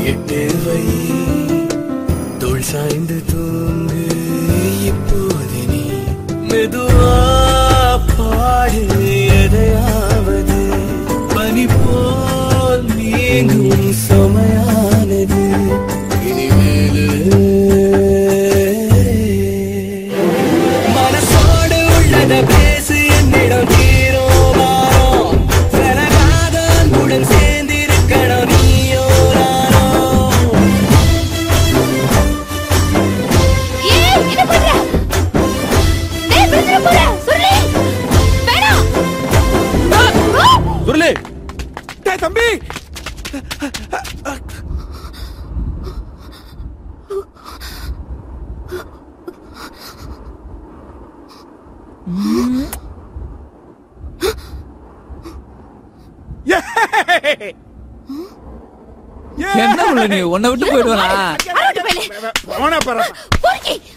எட்டு வை தோள் சாய்ந்து தூங்கு இப்போது நீ மெதுவா பாடு எதையாவது பனி போல் நீங்கும் சமையானது இனிமேலு மனசோடு உள்ளத பேசு என்னிடம் தீரோ வாரம் விலகாத அன்புடன் சேர்ந்திருக்கணும் நீயோ நானோ ஏய் என்ன பண்ற டேய் பிரச்சனை போற சொல்லி வேணாம் ஆ, ஆ. சுருளி டேய் தம்பி என்ன உள்ள நீ உன்னை விட்டு போயிடுவானா அறுபட்டு போயிலே அவனா பாரு பொறுக்கி